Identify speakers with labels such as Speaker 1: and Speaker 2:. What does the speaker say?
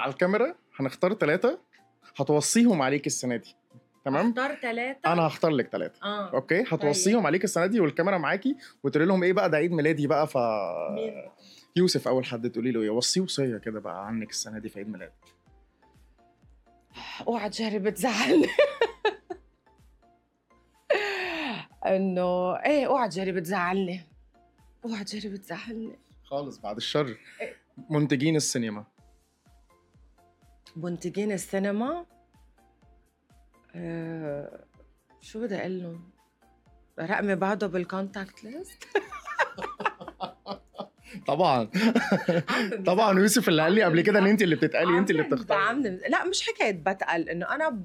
Speaker 1: مع الكاميرا هنختار ثلاثه هتوصيهم عليك السنه دي تمام
Speaker 2: اختار ثلاثة
Speaker 1: انا هختار لك ثلاثه
Speaker 2: اه
Speaker 1: اوكي هتوصيهم عليك السنه دي والكاميرا معاكي وتقولي لهم ايه بقى ده عيد ميلادي بقى ف
Speaker 2: مين؟
Speaker 1: يوسف اول حد تقولي له ايه وصيه وصيه كده بقى عنك السنه دي في عيد ميلادك
Speaker 2: اوعى تجرب تزعلني انه ايه اوعى تجرب تزعلني اوعى تجرب تزعلني
Speaker 1: خالص بعد الشر
Speaker 2: إيه.
Speaker 1: منتجين السينما
Speaker 2: منتجين السينما آه شو بدي اقول لهم؟ رقمي بعده بالكونتاكت ليست
Speaker 1: طبعا طبعا يوسف اللي قال لي قبل كده ان انت اللي بتتقالي انت اللي بتختاري
Speaker 2: لا مش حكايه بتقل انه انا